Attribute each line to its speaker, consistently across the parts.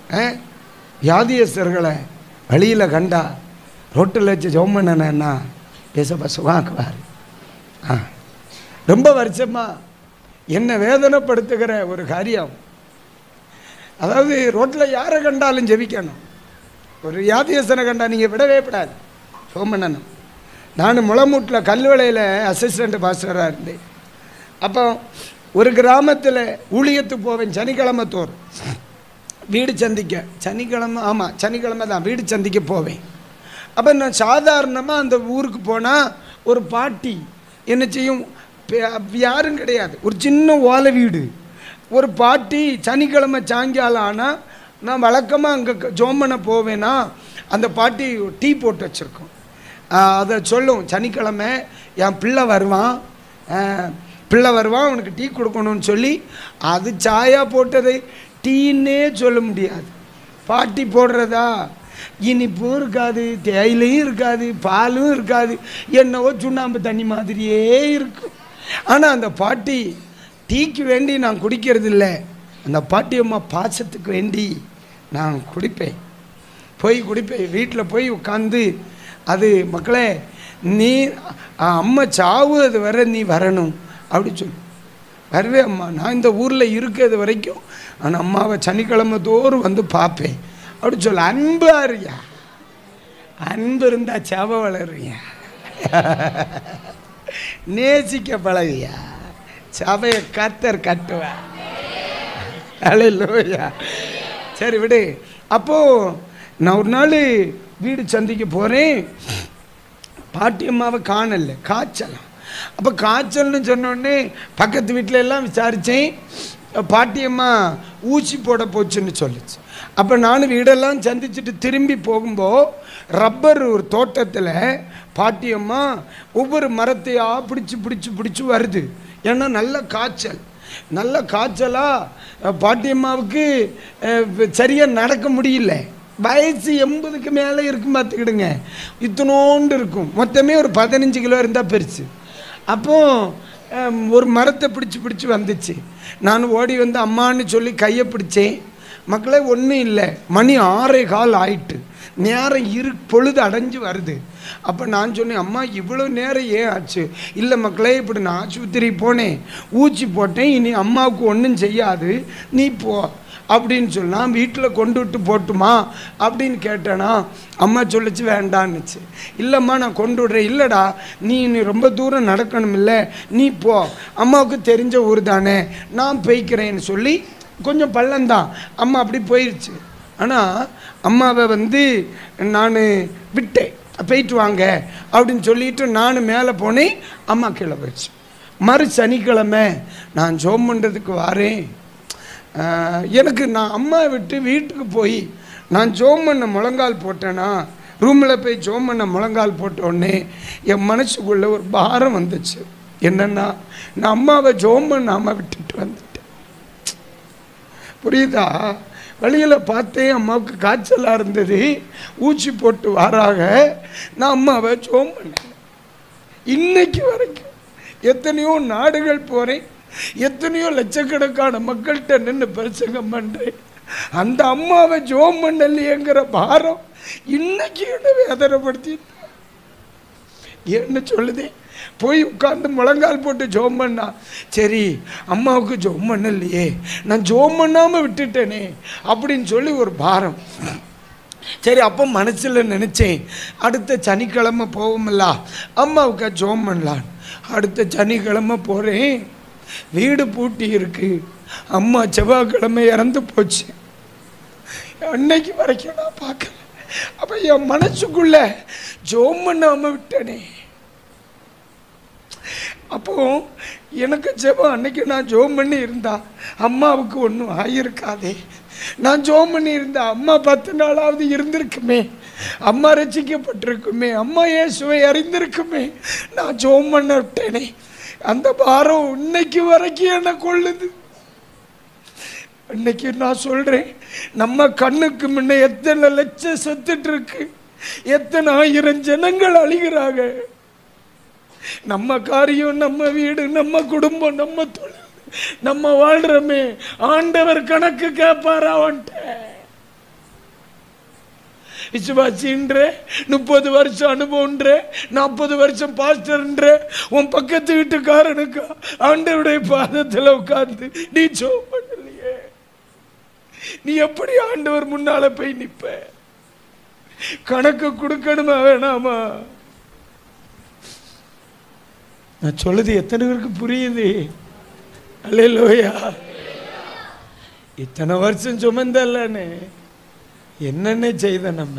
Speaker 1: ஆ? வியாதியஸ்தர்களை வழியில் கண்டா ரோட்டில் வச்சு ஜெபம் பண்ணனா ஏசப்பா சுகாக்குவார் ஆ ரொம்ப வருஷமா என்னை வேதனைப்படுத்துகிற ஒரு காரியம் அதாவது ரோட்டில் யாரை கண்டாலும் ஜெபிக்கணும் ஒரு வியாதியஸ்தனை கண்டா நீங்கள் விடவே விடாது ஜெபம் பண்ணணும் நான் முளமூட்டில் கல்வளையில் அசிஸ்டண்ட் பாஸ்டராக இருந்தேன் அப்போ ஒரு கிராமத்தில் ஊழியத்துக்கு போவேன் சனிக்கிழமை தோறும் வீடு சந்திக்க சனிக்கிழமை ஆமாம் சனிக்கிழமை தான் வீடு சந்திக்க போவேன் அப்போ நான் சாதாரணமாக அந்த ஊருக்கு போனால் ஒரு பாட்டி என்ன செய்யும் பே- யாரும் கிடையாது ஒரு சின்ன ஓலை வீடு ஒரு பாட்டி சனிக்கிழமை சாயங்காலம் ஆனால் நான் வழக்கமாக அங்கே ஜோம் பண்ண போவேன்னா அந்த பாட்டி டீ போட்டு வச்சுருக்கோம் அதை சொல்லும் சனிக்கிழமை என் பிள்ளை வருவான் ஆஹ், பிள்ளை வருவான் அவனுக்கு டீ கொடுக்கணும்னு சொல்லி அது சாயா போட்டதை டீன்னே சொல்ல முடியாது பாட்டி போடுறதா இனிப்பும் இருக்காது தேயிலையும் இருக்காது பாலும் இருக்காது என்னவோ சுண்ணாம்பு தண்ணி மாதிரியே இருக்கும் ஆனால் அந்த பாட்டி டீக்கு வேண்டி நான் குடிக்கிறது இல்லை அந்த பாட்டி அம்மா பாசத்துக்கு வேண்டி நான் குடிப்பேன் போய் குடிப்பேன் வீட்டில் போய் உட்காந்து அது மக்களே நீ அ, அம்மா சாவு அது வர நீ வரணும் அப்படி சொல்லு வருவே அம்மா நான் இந்த ஊரில் இருக்கிறது வரைக்கும் நான் அம்மாவை சனிக்கிழமை தோறும் வந்து பார்ப்பேன் அப்படி சொல்ல அன்பு அறியா அன்பு இருந்தா செவ வளருயா நேசிக்க பழகியா சபையை கத்தர் கட்டுவா அல்லேலூயா சரி விடு அப்போ நான் ஒரு நாள் வீடு சந்திக்க போகிறேன் பாட்டி அம்மாவை காணல காய்ச்சலாம் அப்போ காய்ச்சல்னு சொன்னோடனே பக்கத்து வீட்டில எல்லாம் விசாரித்தேன் பாட்டியம்மா ஊசி போட போச்சுன்னு சொல்லுச்சு அப்போ நானும் வீடெல்லாம் சந்திச்சுட்டு திரும்பி போகும்போது ரப்பர் ஒரு தோட்டத்தில் பாட்டியம்மா ஒவ்வொரு மரத்தையாக பிடிச்சி பிடிச்சி பிடிச்சி வருது ஏன்னா நல்ல காய்ச்சல் நல்ல காய்ச்சலாக பாட்டியம்மாவுக்கு சரியாக நடக்க முடியல வயசு எண்பதுக்கு மேலே இருக்கும் பார்த்துக்கிடுங்க இத்தனோண்டு இருக்கும் மொத்தமே ஒரு பதினஞ்சு கிலோ இருந்தால் பெருசு அப்போ அம், ஒரு மரத்தை பிடிச்சி பிடிச்சி வந்துச்சு நான் ஓடி வந்து அம்மான்னு சொல்லி கையை பிடிச்சேன் மக்களே ஒன்றும் இல்லை மணி ஆறே கால் ஆயிட்டு நேரம் இரு பொழுது அடைஞ்சு வருது அப்போ நான் சொன்னேன் அம்மா இவ்வளோ நேரம் ஏன் ஆச்சு இல்லை மக்களே இப்படி நான் ஆஸ்பத்திரி போனேன் ஊசி போட்டேன் இனி அம்மாவுக்கு ஒன்றும் செய்யாது நீ போ அப்படின்னு சொன்னா வீட்டில் கொண்டு விட்டு போட்டுமா அப்படின்னு கேட்டேனா அம்மா சொல்லிச்சு வேண்டான்னுச்சு இல்லைம்மா நான் கொண்டு விடுறேன் இல்லைடா நீ நீ ரொம்ப தூரம் நடக்கணும் இல்லை நீ போ அம்மாவுக்கு தெரிஞ்ச ஊர் தானே நான் போய்க்கிறேன்னு சொல்லி கொஞ்சம் பள்ளம்தான் அம்மா அப்படி போயிடுச்சு ஆனால் அம்மாவை வந்து நான் விட்டேன் போயிட்டு வாங்க அப்படின்னு சொல்லிட்டு நான் மேலே போனேன் அம்மா கீழே போயிடுச்சு மறு சனிக்கிழமை நான் ஜோம் பண்ணுறதுக்கு வாரேன் ஆஹ், எனக்கு நான் அம்மா விட்டு வீட்டுக்கு போய் நான் ஜோம் பண்ண முழங்கால் போட்டேன்னா ரூமில் போய் ஜோம் பண்ண முழங்கால் போட்ட உடனே என் மனசுக்குள்ளே ஒரு பாரம் வந்துச்சு என்னென்னா நான் அம்மாவை ஜோம் பண்ணாமல் விட்டுட்டு வந்துட்டேன் புரியுதா வழியில் பார்த்தேன் அம்மாவுக்கு காய்ச்சலாக இருந்தது ஊசி போட்டு வாராக நான் அம்மாவை ஜோம் பண்ணேன் இன்னைக்கு வரைக்கும் எத்தனையோ நாடுகள் போகிறேன் எத்தனையோ லட்சக்கணக்கான மக்கள்கிட்ட நின்று பிரசங்கம் பண்ணுறேன் அந்த அம்மாவை ஜோம் பண்ணலையேங்கிற பாரம் இன்னைக்கு என்ன வேதனைப்படுத்தி என்ன சொல்லுதே போய் உட்கார்ந்து முழங்கால் போட்டு ஜோம் பண்ணா சரி அம்மாவுக்கு ஜோம் பண்ணலையே நான் ஜோம் பண்ணாமல் விட்டுட்டேனே அப்படின்னு சொல்லி ஒரு பாரம் சரி அப்போ மனசில் நினச்சேன் அடுத்த சனிக்கிழமை போவோம்ல அம்மாவுக்கு ஜோம் பண்ணலான் அடுத்த சனிக்கிழமை போகிறேன் வீடு பூட்டி இருக்கு அம்மா செவ்வாய்க்கிழமை இறந்து போச்சு அன்னைக்கு வரைக்கும் நான் பார்க்கல அப்போ என் மனசுக்குள்ள ஜோம் பண்ணாமல் விட்டனே அப்போ எனக்கு ஜெபம் அன்னைக்கு நான் ஜோம் பண்ணி இருந்தா அம்மாவுக்கு ஒன்றும் ஆகியிருக்காதே நான் ஜோம் பண்ணி இருந்தா அம்மா பத்து நாளாவது இருந்திருக்குமே அம்மா ரசிக்கப்பட்டிருக்குமே அம்மா இயேசுவை அறிந்திருக்குமே நான் ஜோம் பண்ண விட்டேனே அந்த பாரம் இன்னைக்கு வரைக்கும் என்ன கொள்ளுது இன்னைக்கு நான் சொல்றேன் நம்ம கண்ணுக்கு முன்ன எத்தனை லட்சம் செத்துட்டு இருக்கு எத்தனை ஆயிரம் ஜனங்கள் அழிகிறாங்க நம்ம காரியம் நம்ம வீடு நம்ம குடும்பம் நம்ம தொழில் நம்ம வாழ்றோமே ஆண்டவர் கணக்கு கேட்பாரா அவன்கிட்ட விசுவாசின்ற முப்பது வருஷம் அனுபவம்ன்ற நாற்பது வருஷம் பாஸ்டர்ன்ற உன் பக்கத்து வீட்டுக்காரனுக்கு ஆண்டவருடைய பாதத்தில் உட்கார்ந்து நீ சோ பண்ணலையே நீ எப்படி ஆண்டவர் முன்னால போய் நிப்ப கணக்கு கொடுக்கணுமா வேணாமா நான் சொல்லுது எத்தனை பேருக்கு புரியுது அல்லையா இத்தனை வருஷம் சுமந்தல்லன்னு என்னென்ன செய்த நம்ம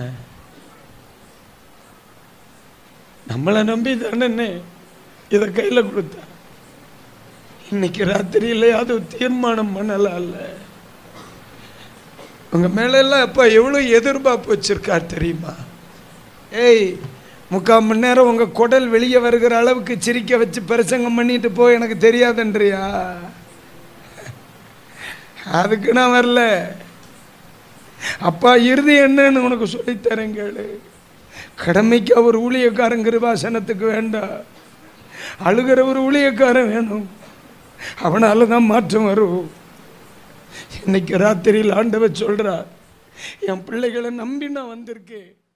Speaker 1: நம்மளை நம்பி தானே இதை கையில் கொடுத்தா இன்னைக்கு ராத்திரியில அது தீர்மானம் பண்ணலாம்ல உங்க மேல எல்லாம் அப்பா எவ்வளவு எதிர்பார்ப்பு வச்சிருக்கார் தெரியுமா ஏய் முக்கால் மணி நேரம் உங்க குடல் வெளியே வருகிற அளவுக்கு சிரிக்க வச்சு பிரசங்கம் பண்ணிட்டு போ எனக்கு தெரியாதுன்றியா அதுக்கு நான் வரல அப்பா இறுதி என்னன்னு உனக்கு சொல்லித்தரேன் கேளு கடமைக்கு அவர் ஊழியக்காரன் கிருபாசனத்துக்கு வேண்டாம் அழுகிற ஒரு ஊழியக்காரன் வேணும் அவனால தான் மாற்றம் வரும் இன்னைக்கு ராத்திரியில் ஆண்டவர் சொல்றார் என் பிள்ளைகளை நம்பி நான் வந்திருக்கேன்